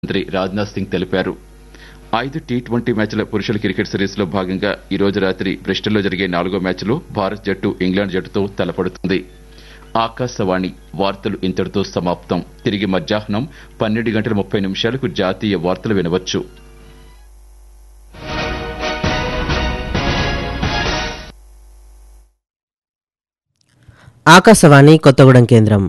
మంత్రి రాజ్నాథ్ సింగ్ తెలిపారు ఐదు టీ ట్వంటీ మ్యాచ్ల పురుషుల క్రికెట్ సిరీస్ లో భాగంగా ఈ రోజు రాత్రి బ్రిస్టల్లో జరిగే నాలుగో మ్యాచ్లో భారత్ జట్టు ఇంగ్లాండ్ జట్టుతో తలపడుతుంది ఆకాశవాణి వార్తలు ఇంతటితో సమాప్తం తిరిగి మధ్యాహ్నం పన్నెండు గంటల ముప్పై నిమిషాలకు జాతీయ వార్తలు వినవచ్చు ఆకాశవాణి కొత్తగూడెం కేంద్రం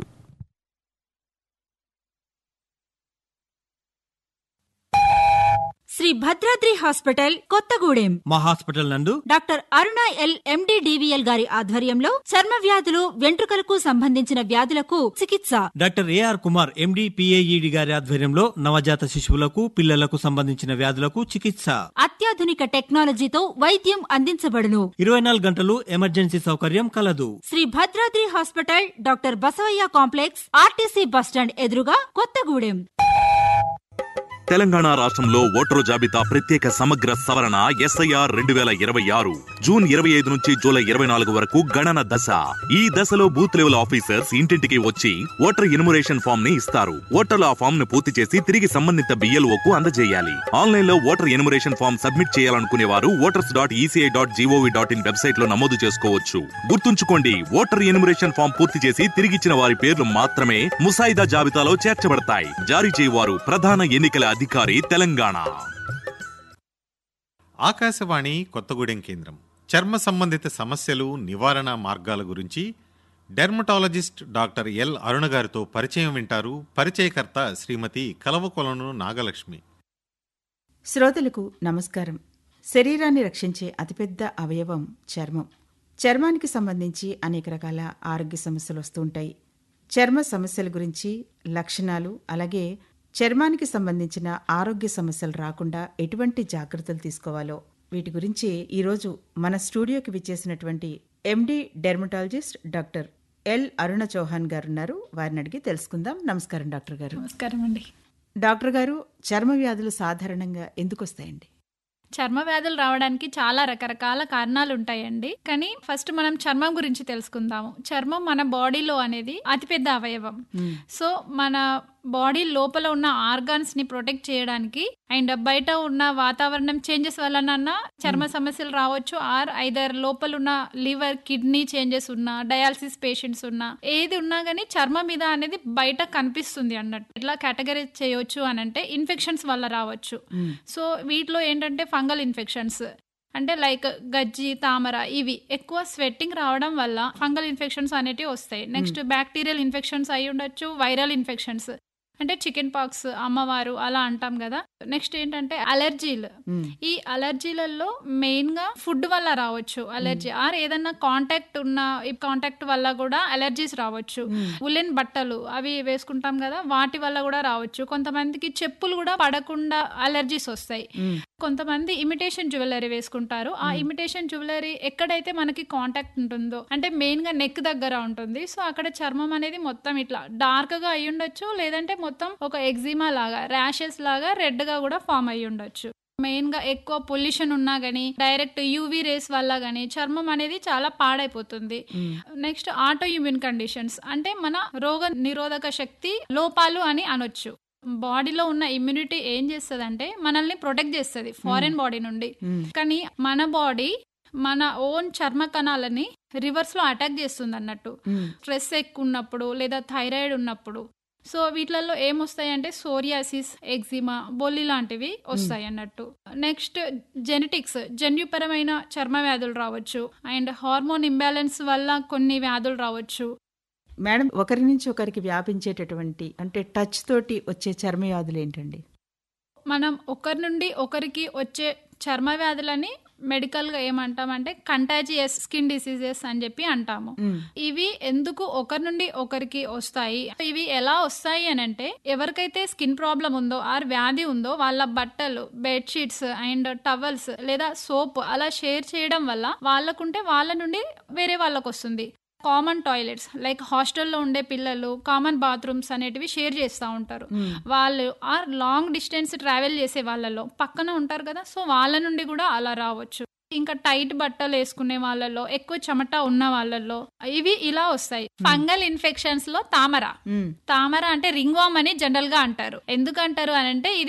శ్రీ భద్రాద్రి హాస్పిటల్ కొత్తగూడెం మా హాస్పిటల్ నందు doctor Aruna L MD DVL గారి ఆధ్వర్యంలో చర్మ వ్యాధులు వెంట్రుకలకు సంబంధించిన వ్యాధులకు చికిత్స doctor AR Kumar MD PAED గారి ఆధ్వర్యంలో నవజాత శిశువులకు పిల్లలకు సంబంధించిన వ్యాధులకు చికిత్స అత్యాధునిక టెక్నాలజీతో వైద్యం అందించబడును ఇరవై నాలుగు గంటలు ఎమర్జెన్సీ సౌకర్యం కలదు Sri Bhadradri hospital doctor Basavaiah complex RTC bus stand ఎదురుగా కొత్తగూడెం తెలంగాణ రాష్ట్రంలో ఓటరు జాబితా ప్రత్యేక సమగ్ర సవరణ ఎస్ఐఆర్ రెండు వేల ఇరవై ఆరు జూన్ ఇరవై ఐదు నుంచి జూలై ఇరవై నాలుగు వరకు గణన దశ ఈ దశలో బూత్ లెవెల్ ఆఫీసర్స్ ఇంటింటికి వచ్చి ఓటర్ ఇనుమరేషన్ ఫామ్ ని ఇస్తారు ఓటర్లు ఆ ఫామ్ ను పూర్తి చేసి తిరిగి సంబంధిత బిఎల్ఓ కు అందజేయాలి ఆన్లైన్ లో ఓటర్ ఎనుమరేషన్ ఫామ్ సబ్మిట్ చేయాలనుకునే వారు voters dot ECI dot GOV dot in website లో నమోదు చేసుకోవచ్చు గుర్తుంచుకోండి ఓటర్ ఎనుమరేషన్ ఫామ్ పూర్తి చేసి తిరిగిచ్చిన వారి పేర్లు మాత్రమే ముసాయిదా జాబితాలో చేర్చబడతాయి జారీ చేయవారు ప్రధాన ఎన్నికల అధికారి తెలంగాణ ఆకాశవాణి కొత్తగూడెం కేంద్రం చర్మ సంబంధిత సమస్యలు నివారణ మార్గాల గురించి డెర్మటాలజిస్ట్ డాక్టర్ ఎల్ అరుణ గారితో పరిచయం వింటారు పరిచయకర్త శ్రీమతి కలవకొలను నాగలక్ష్మి శ్రోతలకు నమస్కారం శరీరాన్ని రక్షించే అతిపెద్ద అవయవం చర్మం చర్మానికి సంబంధించి అనేక రకాల ఆరోగ్య సమస్యలు వస్తూ ఉంటాయి చర్మ సమస్యల గురించి లక్షణాలు అలాగే చర్మానికి సంబంధించిన ఆరోగ్య సమస్యలు రాకుండా ఎటువంటి జాగ్రత్తలు తీసుకోవాలో వీటి గురించి ఈరోజు మన స్టూడియోకి విచ్చేసినటువంటి MD dermatologist doctor L Aruna Chauhan గారు ఉన్నారు వారిని అడిగి తెలుసుకుందాం నమస్కారం డాక్టర్ గారు నమస్కారం అండి డాక్టర్ గారు చర్మ వ్యాధులు సాధారణంగా ఎందుకు వస్తాయండి చర్మ వ్యాధులు రావడానికి చాలా రకరకాల కారణాలు ఉంటాయండి కానీ ఫస్ట్ మనం చర్మం గురించి తెలుసుకుందాము చర్మం మన బాడీలో అనేది అతిపెద్ద అవయవం సో మన బాడీ లోపల ఉన్న ఆర్గాన్స్ ని ప్రొటెక్ట్ చేయడానికి అండ్ బయట ఉన్న వాతావరణం చేంజెస్ వలన చర్మ సమస్యలు రావచ్చు ఆర్ ఐదర్ లోపల ఉన్న లివర్ కిడ్నీ చేంజెస్ ఉన్నా డయాలసిస్ పేషెంట్స్ ఉన్నా ఏది ఉన్నా కానీ చర్మం మీద అనేది బయట కనిపిస్తుంది అన్నట్టు ఎట్లా కేటగరీ చేయొచ్చు అని అంటే ఇన్ఫెక్షన్స్ వల్ల రావచ్చు సో వీటిలో ఏంటంటే ఫంగల్ ఇన్ఫెక్షన్స్ అంటే లైక్ గజ్జి తామర ఇవి ఎక్కువ స్వెట్టింగ్ రావడం వల్ల ఫంగల్ ఇన్ఫెక్షన్స్ అనేటివి వస్తాయి నెక్స్ట్ బ్యాక్టీరియల్ ఇన్ఫెక్షన్స్ అయి ఉండొచ్చు వైరల్ ఇన్ఫెక్షన్స్ అంటే చికెన్ పాక్స్ అమ్మవారు అలా అంటాం కదా నెక్స్ట్ ఏంటంటే అలర్జీలు ఈ అలర్జీలలో మెయిన్ గా ఫుడ్ వల్ల రావచ్చు అలర్జీ ఆర్ ఏదన్నా కాంటాక్ట్ ఉన్న ఈ కాంటాక్ట్ వల్ల కూడా అలర్జీస్ రావచ్చు ఉలెన్ బట్టలు అవి వేసుకుంటాం కదా వాటి వల్ల కూడా రావచ్చు కొంతమందికి చెప్పులు కూడా పడకుండా అలర్జీస్ వస్తాయి కొంతమంది ఇమిటేషన్ జ్యువెలరీ వేసుకుంటారు ఆ ఇమిటేషన్ జ్యువెలరీ ఎక్కడైతే మనకి కాంటాక్ట్ ఉంటుందో అంటే మెయిన్ గా నెక్ దగ్గర ఉంటుంది సో అక్కడ చర్మం అనేది మొత్తం ఇట్లా డార్క్ గా అయి ఉండొచ్చు లేదంటే మొత్తం ఒక ఎగ్జిమా లాగా ర్యాషెస్ లాగా రెడ్ గా కూడా ఫామ్ అయి ఉండొచ్చు మెయిన్ గా ఎక్కువ పొల్యూషన్ ఉన్నా గానీ డైరెక్ట్ యూవీ రేస్ వల్ల గానీ చర్మం అనేది చాలా పాడైపోతుంది నెక్స్ట్ ఆటో ఇమ్యూన్ కండిషన్స్ అంటే మన రోగ నిరోధక శక్తి లోపాలు అని అనొచ్చు బాడీలో ఉన్న ఇమ్యూనిటీ ఏం చేస్తుంది అంటే మనల్ని ప్రొటెక్ట్ చేస్తుంది ఫారెన్ బాడీ నుండి కానీ మన బాడీ మన ఓన్ చర్మ కణాలని రివర్స్ లో అటాక్ చేస్తుంది అన్నట్టు స్ట్రెస్ ఎక్కువ ఉన్నప్పుడు లేదా థైరాయిడ్ ఉన్నప్పుడు సో వీటిలలో ఏమొస్తాయి అంటే సోరియాసిస్ ఎగ్జిమా బొల్లి లాంటివి వస్తాయి అన్నట్టు నెక్స్ట్ జెనెటిక్స్ జన్యుపరమైన చర్మ వ్యాధులు రావచ్చు అండ్ హార్మోన్ ఇంబ్యాలెన్స్ వల్ల కొన్ని వ్యాధులు రావచ్చు మేడం ఒకరి నుంచి ఒకరికి వ్యాపించేటటువంటి అంటే టచ్ తోటి వచ్చే చర్మ వ్యాధులు ఏంటండి మనం ఒకరి నుండి ఒకరికి వచ్చే చర్మ వ్యాధులని మెడికల్ గా ఏమంటామంటే కంటాజియస్ స్కిన్ డిసీజెస్ అని చెప్పి అంటాము ఇవి ఎందుకు ఒకరి నుండి ఒకరికి వస్తాయి ఇవి ఎలా వస్తాయి అని అంటే ఎవరికైతే స్కిన్ ప్రాబ్లం ఉందో ఆర్ వ్యాధి ఉందో వాళ్ళ బట్టలు బెడ్షీట్స్ అండ్ టవల్స్ లేదా సోప్ అలా షేర్ చేయడం వల్ల వాళ్ళకుంటే వాళ్ళ నుండి వేరే వాళ్ళకు వస్తుంది కామన్ టాయిలెట్స్ లైక్ హాస్టల్లో ఉండే పిల్లలు కామన్ బాత్రూమ్స్ అనేటివి షేర్ చేస్తూ ఉంటారు వాళ్ళు ఆర్ లాంగ్ డిస్టెన్స్ ట్రావెల్ చేసే వాళ్ళలో పక్కన ఉంటారు కదా సో వాళ్ళ నుండి కూడా అలా రావచ్చు ఇంకా టైట్ బట్టలు వేసుకునే వాళ్ళలో ఎక్కువ చెమట ఉన్న వాళ్ళలో ఇవి ఇలా వస్తాయి ఫంగల్ ఇన్ఫెక్షన్స్ లో తామర తామర అంటే రింగ్ వామ్ అని జనరల్ గా అంటారు ఎందుకంటారు అని అంటే ఇది